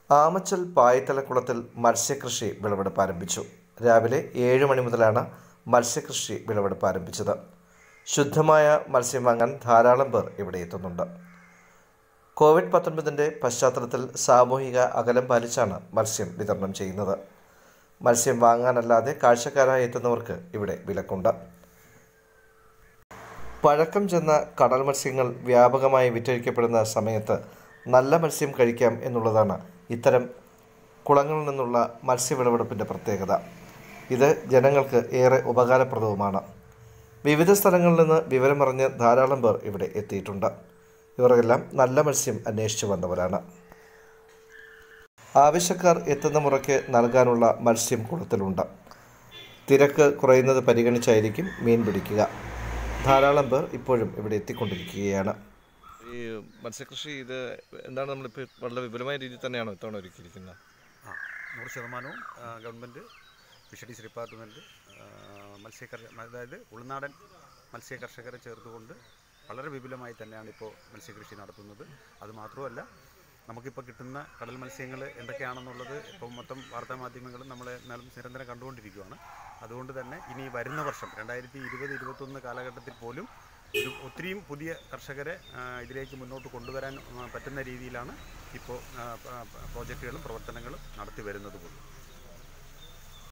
ആമച്ചൽ പായത്തലക്കുളത്തിൽ മത്സ്യകൃഷി വിളവെടുപ്പ് ആരംഭിച്ചു രാവിലെ ഏഴ് മണി മുതലാണ് മത്സ്യകൃഷി വിളവെടുപ്പ് ആരംഭിച്ചത് ശുദ്ധമായ മത്സ്യം വാങ്ങാൻ ധാരാളം പേർ ഇവിടെ എത്തുന്നുണ്ട് കോവിഡ് പത്തൊൻപതിൻ്റെ പശ്ചാത്തലത്തിൽ സാമൂഹിക അകലം പാലിച്ചാണ് മത്സ്യം വിതരണം ചെയ്യുന്നത് മത്സ്യം വാങ്ങാനല്ലാതെ കാഴ്ചക്കാരായി എത്തുന്നവർക്ക് ഇവിടെ വിലക്കുണ്ട് പഴക്കം ചെന്ന കടൽ മത്സ്യങ്ങൾ വ്യാപകമായി വിറ്റഴിക്കപ്പെടുന്ന സമയത്ത് നല്ല മത്സ്യം കഴിക്കാം എന്നുള്ളതാണ് ഇത്തരം കുളങ്ങളിൽ നിന്നുള്ള മത്സ്യവിളവെടുപ്പിൻ്റെ പ്രത്യേകത ഇത് ജനങ്ങൾക്ക് ഏറെ ഉപകാരപ്രദവുമാണ് വിവിധ സ്ഥലങ്ങളിൽ നിന്ന് വിവരമറിഞ്ഞ് ധാരാളം പേർ ഇവിടെ എത്തിയിട്ടുണ്ട് ഇവർക്കെല്ലാം നല്ല മത്സ്യം അന്വേഷിച്ചു വന്നവരാണ് ആവശ്യക്കാർ എത്തുന്ന മുറയ്ക്ക് നൽകാനുള്ള മത്സ്യം കുളത്തിലുണ്ട് തിരക്ക് കുറയുന്നത് പരിഗണിച്ചായിരിക്കും മീൻ പിടിക്കുക ധാരാളം പേർ ഇപ്പോഴും ഇവിടെ എത്തിക്കൊണ്ടിരിക്കുകയാണ് ഈ മത്സ്യകൃഷി ഇത് എന്താണ് നമ്മളിപ്പോൾ വളരെ വിപുലമായ രീതിയിൽ തന്നെയാണോ ഇത്തവണ ഒരുക്കിയിരിക്കുന്നത് ആ നൂറ് ശതമാനവും ആ, ഗവൺമെൻറ് ഫിഷറീസ് ഡിപ്പാർട്ട്മെൻറ്റ് മത്സ്യകർഷ അതായത് ഉൾനാടൻ മത്സ്യ കർഷകരെ ചേർത്തുകൊണ്ട് വളരെ വിപുലമായി തന്നെയാണ് ഇപ്പോൾ മത്സ്യകൃഷി നടത്തുന്നത് അത് മാത്രമല്ല നമുക്കിപ്പോൾ കിട്ടുന്ന കടൽ മത്സ്യങ്ങൾ എന്തൊക്കെയാണെന്നുള്ളത് ഇപ്പോൾ മൊത്തം വാർത്താ മാധ്യമങ്ങളും നമ്മളെ നില- നിരന്തരം കണ്ടുകൊണ്ടിരിക്കുകയാണ് അതുകൊണ്ട് തന്നെ ഇനി വരുന്ന വർഷം രണ്ടായിരത്തി ഇരുപത് ഇരുപത്തൊന്ന് കാലഘട്ടത്തിൽ പോലും ഒരു ഒത്തിരിയും പുതിയ കർഷകരെ ആ, ഇതിലേക്ക് മുന്നോട്ട് കൊണ്ടുവരാൻ ആ, പറ്റുന്ന രീതിയിലാണ് ഇപ്പോൾ ആ, പ- പ- പ്രോജക്റ്റുകളും പ്രവർത്തനങ്ങളും നടത്തി വരുന്നത് പോലും